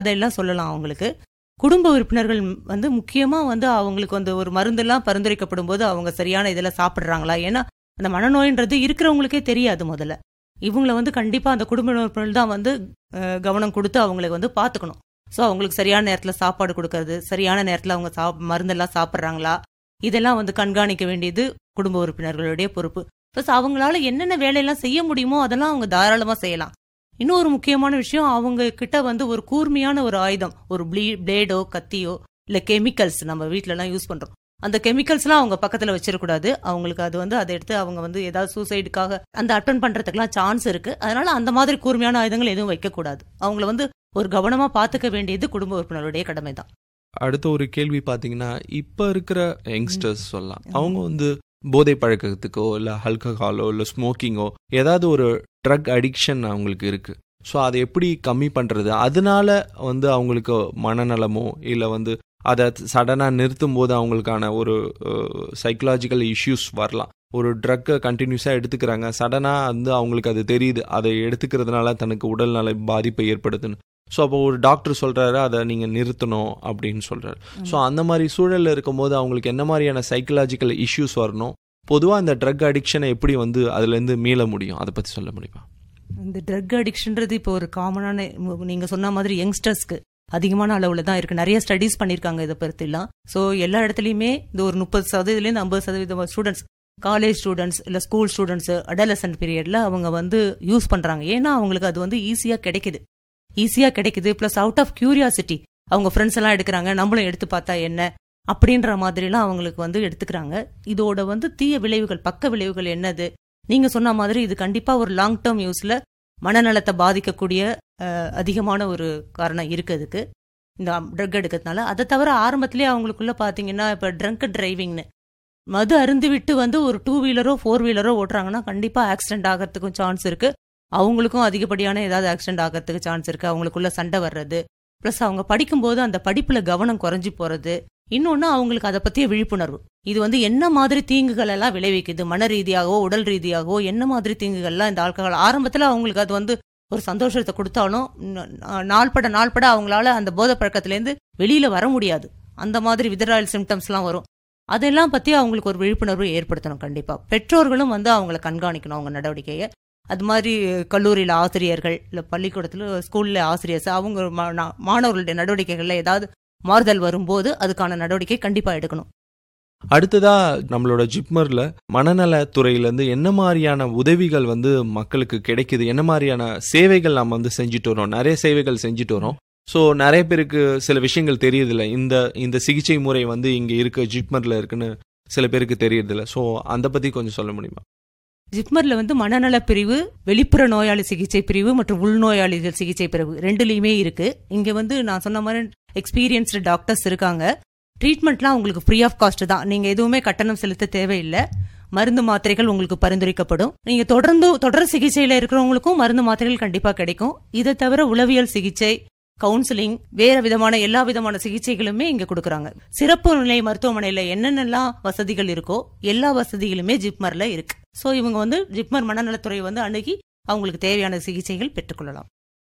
அதெல்லாம் சொல்லலாம் அவங்களுக்கு குடும்ப உறுப்பினர்கள் வந்து முக்கியமா வந்து அவங்களுக்கு வந்து ஒரு மருந்தெல்லாம் பரிந்துரைக்கப்படும் போது அவங்க சரியான இதில் சாப்பிட்றாங்களா ஏன்னா அந்த மனநோயின்றது இருக்கிறவங்களுக்கே தெரியாது முதல்ல இவங்களை வந்து கண்டிப்பா அந்த குடும்ப உறுப்பினர்கள் தான் வந்து அஹ், கவனம் கொடுத்து அவங்களுக்கு வந்து பார்த்துக்கணும் ஸோ அவங்களுக்கு சரியான நேரத்தில் சாப்பாடு கொடுக்கறது சரியான நேரத்தில் அவங்க சாப் மருந்தெல்லாம் சாப்பிட்றாங்களா இதெல்லாம் வந்து கண்காணிக்க வேண்டியது குடும்ப உறுப்பினர்களுடைய பொறுப்பு ப்ளஸ் அவங்களால என்னென்ன வேலையெல்லாம் செய்ய முடியுமோ அதெல்லாம் அவங்க தாராளமாக செய்யலாம் இன்னொரு முக்கியமான விஷயம் அவங்க கிட்ட வந்து ஒரு கூர்மையான ஒரு ஆயுதம் ஒரு ப்ளீ பிளேடோ கத்தியோ இல்ல கெமிக்கல்ஸ் நம்ம வீட்ல எல்லாம் யூஸ் பண்றோம் அந்த கெமிக்கல்ஸ்லாம் அவங்க பக்கத்துல வச்சிடக்கூடாது அவங்களுக்கு அது வந்து அதை எடுத்து அவங்க வந்து ஏதாவது சூசைடுக்காக அந்த அட்டன் பண்றதுக்குலாம் சான்ஸ் இருக்கு அதனால அந்த மாதிரி கூர்மையான ஆயுதங்கள் எதுவும் வைக்கக்கூடாது அவங்கள வந்து ஒரு கவனமா பாத்துக்க வேண்டியது குடும்ப உறுப்பினருடைய கடமை தான் அடுத்த ஒரு கேள்வி பார்த்தீங்கன்னா இப்போ இருக்கிற யங்ஸ்டர்ஸ் சொல்லலாம் அவங்க வந்து போதை பழக்கத்துக்கோ இல்லை ஆல்கஹாலோ இல்லை ஸ்மோக்கிங்கோ ஏதாவது ஒரு ட்ரக் அடிக்ஷன் அவங்களுக்கு இருக்கு ஸோ அதை எப்படி கம்மி பண்ணுறது அதனால வந்து அவங்களுக்கு மனநலமோ இல்லை வந்து அதை சடனாக நிறுத்தும் போது அவங்களுக்கான ஒரு சைக்கலாஜிக்கல் இஷ்யூஸ் வரலாம் ஒரு ட்ரக்கை கண்டினியூஸாக எடுத்துக்கிறாங்க சடனாக வந்து அவங்களுக்கு அது தெரியுது அதை எடுத்துக்கிறதுனால தனக்கு உடல்நல பாதிப்பை ஏற்படுத்துன்னு ஸோ அப்போ ஒரு டாக்டர் சொல்கிறாரு அதை நீங்கள் நிறுத்தணும் அப்படின்னு சொல்கிறாரு ஸோ அந்த மாதிரி சூழலில் இருக்கும்போது அவங்களுக்கு என்ன மாதிரியான சைக்கலாஜிக்கல் இஷ்யூஸ் வரணும் பொதுவாக இந்த ட்ரக் அடிக்ஷனை எப்படி வந்து அதுலேருந்து மீள முடியும் அதை பற்றி சொல்ல முடியுமா இந்த ட்ரக் அடிக்ஷன்றது இப்போ ஒரு காமனான நீங்க சொன்ன மாதிரி யங்ஸ்டர்ஸ்க்கு அதிகமான அளவுல தான் இருக்கு நிறைய ஸ்டடீஸ் பண்ணிருக்காங்க இதை பற்றிலாம் ஸோ எல்லா இடத்துலையுமே இந்த ஒரு முப்பது சதவீதத்துலேருந்து ஐம்பது சதவீதம் ஸ்டூடெண்ட்ஸ் காலேஜ் ஸ்டூடெண்ட்ஸ் இல்லை ஸ்கூல் ஸ்டூடெண்ட்ஸ் அடலசன்ட் பீரியட்ல அவங்க வந்து யூஸ் பண்றாங்க ஏன்னா அவங்களுக்கு அது வந்து ஈஸியா கிடைக்குது ஈஸியா கிடைக்குது ப்ளஸ் அவுட் ஆஃப் கியூரியாசிட்டி அவங்க ஃப்ரெண்ட்ஸ் எல்லாம் எடுக்கிறாங்க நம்மளும் எடுத்து பார்த்தா என்ன அப்படின்ற மாதிரிலாம் அவங்களுக்கு வந்து எடுத்துக்கிறாங்க இதோட வந்து தீய விளைவுகள் பக்க விளைவுகள் என்னது நீங்க சொன்ன மாதிரி இது கண்டிப்பா ஒரு லாங் டேர்ம் யூஸ்ல மனநலத்தை பாதிக்கக்கூடிய அஹ், அதிகமான ஒரு காரணம் இருக்கு அதுக்கு இந்த ட்ரக் எடுக்கிறதுனால அதை தவிர ஆரம்பத்திலே அவங்களுக்குள்ள பாத்தீங்கன்னா இப்ப ட்ரங்க் டிரைவிங்னு மது அருந்து விட்டு வந்து ஒரு டூ வீலரோ ஃபோர் வீலரோ ஓட்டுறாங்கன்னா கண்டிப்பா ஆக்சிடென்ட் ஆகிறதுக்கும் சான்ஸ் இருக்கு அவங்களுக்கும் அதிகப்படியான ஏதாவது ஆக்சிடென்ட் ஆகிறதுக்கு சான்ஸ் இருக்கு அவங்களுக்குள்ள சண்டை வர்றது ப்ளஸ் அவங்க படிக்கும்போது அந்த படிப்புல கவனம் குறைஞ்சு போறது இன்னொன்னு அவங்களுக்கு அதை பத்திய விழிப்புணர்வு இது வந்து என்ன மாதிரி தீங்குகள் எல்லாம் விளைவிக்குது மன ரீதியாகவோ உடல் ரீதியாகவோ என்ன மாதிரி தீங்குகள்லாம் இந்த ஆல்கஹால் ஆரம்பத்துல அவங்களுக்கு அது வந்து ஒரு சந்தோஷத்தை கொடுத்தாலும் ந- நா- நாள்பட நாள்பட அவங்களால அந்த போதை பழக்கத்திலேருந்து வெளியில வர முடியாது அந்த மாதிரி விதராயல் சிம்டம்ஸ்லாம் வரும் அதெல்லாம் பத்தி அவங்களுக்கு ஒரு விழிப்புணர்வு ஏற்படுத்தணும் கண்டிப்பா பெற்றோர்களும் வந்து அவங்கள கண்காணிக்கணும் அவங்க நடவடிக்கையை அது மாதிரி கல்லூரியில் ஆசிரியர்கள் இல்லை பள்ளிக்கூடத்தில் ஸ்கூல்ல ஆசிரியர்ஸ் அவங்க மா- நா- மாணவர்களுடைய நடவடிக்கைகள்ல ஏதாவது மாறுதல் வரும்போது அதுக்கான நடவடிக்கை கண்டிப்பா எடுக்கணும் அடுத்ததா நம்மளோட ஜிப்மர்ல மனநலத் துறையிலேருந்து என்ன மாதிரியான உதவிகள் வந்து மக்களுக்கு கிடைக்குது என்ன மாதிரியான சேவைகள் நம்ம வந்து செஞ்சுட்டு வரோம் நிறைய சேவைகள் செஞ்சுட்டு வரோம் ஸோ நிறைய பேருக்கு சில விஷயங்கள் தெரியறதில்ல இந்த இந்த சிகிச்சை முறை வந்து இங்கே இருக்கு ஜிப்மர்ல இருக்குன்னு சில பேருக்கு தெரியறதில்ல ஸோ அதை பத்தி கொஞ்சம் சொல்ல முடியுமா ஜிப்மர்ல வந்து மனநல பிரிவு வெளிப்புற நோயாளி சிகிச்சை பிரிவு மற்றும் உள்நோயாளிகள் சிகிச்சை பிரிவு ரெண்டுலயுமே இருக்கு இங்க வந்து நான் சொன்ன மாதிரி எக்ஸ்பீரியன்ஸ்டு டாக்டர்ஸ் இருக்காங்க ட்ரீட்மெண்ட்லாம் உங்களுக்கு ஃப்ரீ ஆஃப் காஸ்ட் தான் நீங்க எதுவுமே கட்டணம் செலுத்த தேவையில்லை மருந்து மாத்திரைகள் உங்களுக்கு பரிந்துரைக்கப்படும் நீங்க தொடர்ந்து தொடர் சிகிச்சையில இருக்கிறவங்களுக்கும் மருந்து மாத்திரைகள் கண்டிப்பா கிடைக்கும் இதை தவிர உளவியல் சிகிச்சை கவுன்சிலிங் வேற விதமான எல்லா விதமான சிகிச்சைகளுமே இங்க கொடுக்கறாங்க சிறப்பு நிலை மருத்துவமனையில என்னென்னலாம் வசதிகள் இருக்கோ எல்லா வசதிகளுமே ஜிப்மர்ல இருக்கு சோ இவங்க வந்து ஜிப்மர் மனநலத்துறை வந்து அணுகி அவங்களுக்கு தேவையான சிகிச்சைகள் பெற்றுக்கொள்ளலாம்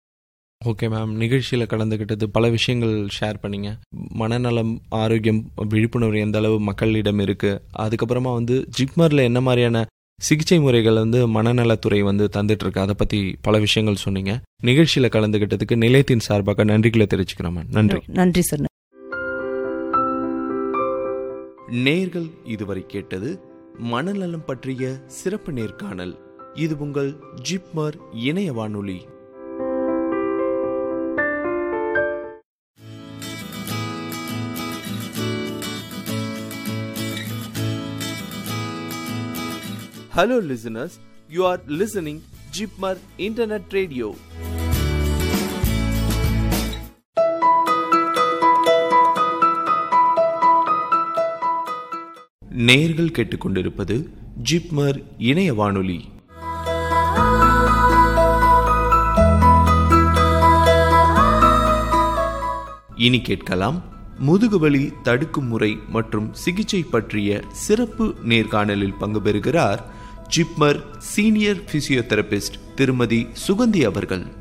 ஓகே மேம் நிகழ்ச்சியில் கலந்துக்கிட்டது பல விஷயங்கள் ஷேர் பண்ணீங்க மனநலம் ஆரோக்கியம் விழிப்புணர்வு எந்த அளவு மக்களிடம் இருக்கு அதுக்கப்புறமா வந்து ஜிப்மரில் என்ன மாதிரியான சிகிச்சை முறைகள் வந்து மனநலத்துறை வந்து தந்துட்டு இருக்கு அதை பத்தி பல விஷயங்கள் சொன்னீங்க நிகழ்ச்சியில் கலந்துக்கிட்டதுக்கு நிலையத்தின் சார்பாக நன்றிகளை தெரிவிச்சுக்கிறோம் மேம் நன்றி நன்றி சார் நேர்கள் இதுவரை கேட்டது மனநலம் பற்றிய சிறப்பு நேர்காணல் இது உங்கள் ஜிப்மர் இணைய வானொலி Hello listeners, you are listening Jipmar Internet Radio. நேர்கள் கேட்டுக்கொண்டிருப்பது ஜிப்மர் இணைய வானொலி இனி கேட்கலாம் முதுகுவலி தடுக்கும் முறை மற்றும் சிகிச்சை பற்றிய சிறப்பு நேர்காணலில் பங்கு பெறுகிறார் ஜிப்மர் சீனியர் பிசியோதெரபிஸ்ட் திருமதி சுகந்தி அவர்கள்